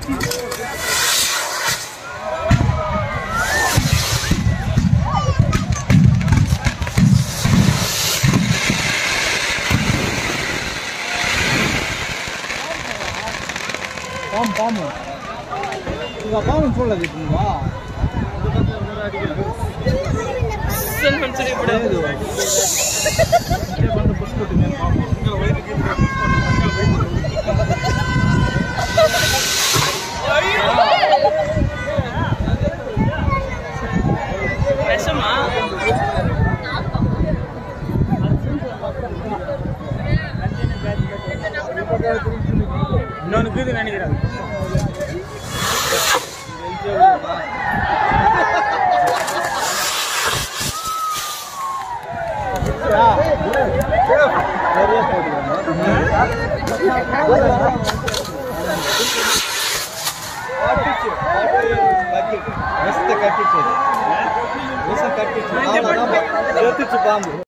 பாம்பு பாம்பு இங்க பாம்பு சொல்லது இப்படிவா లేదు ఇదే బండి పుష్కొట్టు నేను పాము ఇంకా వైద్యుకి விஷமா இன்னொன்று இருக்குது நினைக்கிறேன் కట్టించేది కట్టించేది పాము